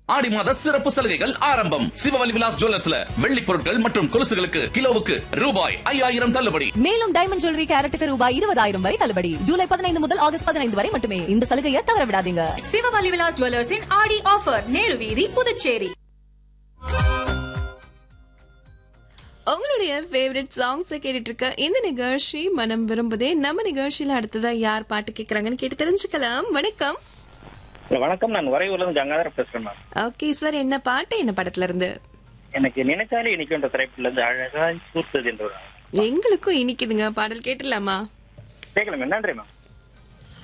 ஆடி மாத சிறப்பு சலுகைகள் ஆரம்பம் சிவவலி விலாஸ் ஜுவல்லர்ஸ்ல வெள்ளி பொருட்கள் மற்றும் கொலுசுகளுக்கு கிலோவுக்கு ரூபாய் ஐயாயிரம் தள்ளுபடி மேலும் டைமண்ட் ஜுவல்லரி கேரட்டுக்கு ரூபாய் இருபதாயிரம் வரை தள்ளுபடி ஜூலை பதினைந்து முதல் ஆகஸ்ட் பதினைந்து வரை மட்டுமே இந்த சலுகையை தவற விடாதீங்க சிவவலி விலாஸ் ஜுவல்லர்ஸின் ஆடி ஆஃபர் நேரு வீதி புதுச்சேரி உங்களுடைய ஃபேவரட் சாங்ஸை கேட்டுட்டு இருக்க இந்த நிகழ்ச்சி மனம் விரும்புதே நம்ம நிகழ்ச்சியில அடுத்ததா யார் பாட்டு கேக்குறாங்கன்னு கேட்டு தெரிஞ்சுக்கலாம் வணக்கம் வணக்கம் நான் வரையூர்ல இருந்து கங்காதர பேசுறேன் மேம் ஓகே சார் என்ன பாட்டு என்ன படத்துல இருந்து எனக்கு நினைச்சாலே இனிக்கின்ற திரைப்படத்துல இருந்து அழகாய் கூர்த்தது என்று ஒரு எங்களுக்கும் இனிக்குதுங்க பாடல் கேட்டுலாமா கேட்கலாம் நன்றி மேம்